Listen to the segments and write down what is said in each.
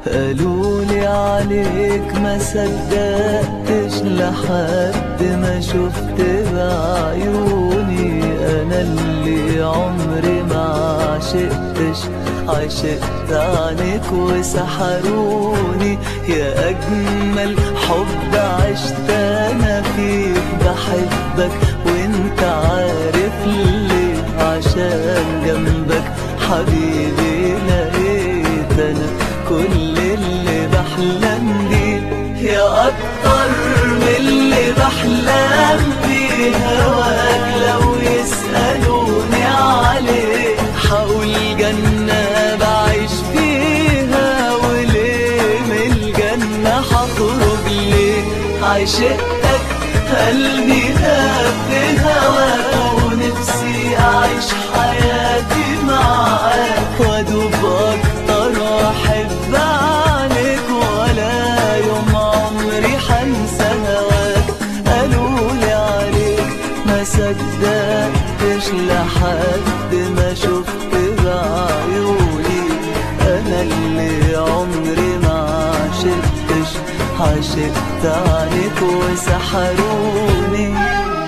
قالولي عليك ما صدقتش لحد ما شفت بعيوني انا اللي عمري ما عشقتش عشقت عنك وسحروني يا اجمل حب عشت انا فيك بحبك وانت عارف ليه عشان جنبك حبيبي لقيت انا كل اللي بحلم بيه يا اكتر من اللي بحلم بيه هواك لو يسألوني عليه حقول جنة بعيش فيها وليه من الجنة هخرج ليه عشقتك قلبي داب في هواك ونفسي أعيش حياتي معاك وأدوب أكتر وأحب عنك ولا يوم عمري حنسى هواك قالولي عليك ما صدقتش لحد ما شفت بعيوني أنا اللي عمري ما عشقتش عشقت عنك وسحروني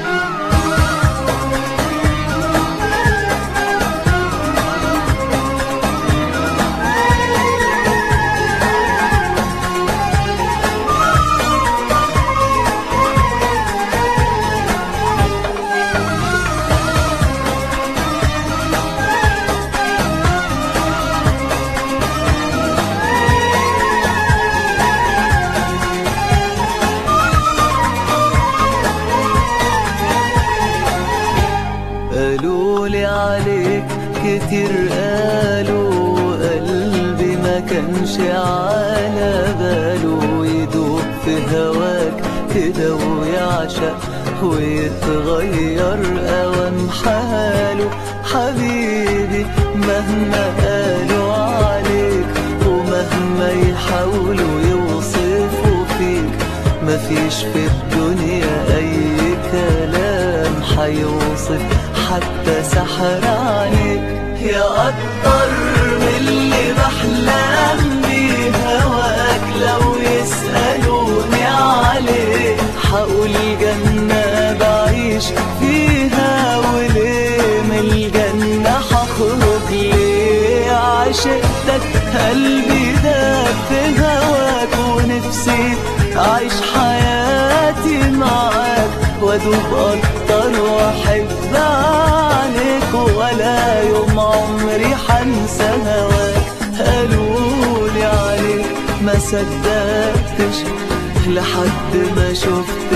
قالولي عليك كتير قالوا قلبي ما كانش على باله يدوب في هواك كده ويعشق ويتغير اوام حاله حبيبي مهما قالوا عليك ومهما يحاولوا يوصفوا فيك مفيش في الدنيا اي كلام حيوصف حتى سحر عليك يا أكتر من اللي بحلم بيه هواك لو يسألوني عليه حقول جنة بعيش فيها وليه من الجنة هخرج ليه عشقتك قلبي داب في هواك ونفسي أعيش حياتي معاك وادوب اكتر واحب عنك ولا يوم عمري حنسى هواك قالولي عليك ما صدقتش لحد ما شفت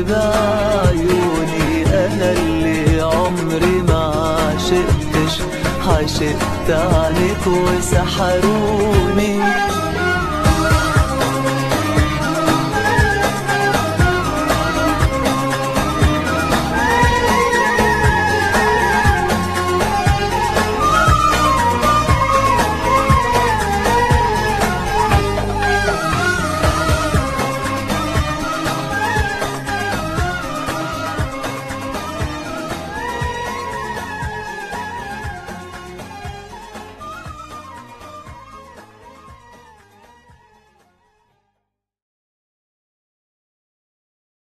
بعيوني انا اللي عمري ما عشقتش عشقت عنك وسحروني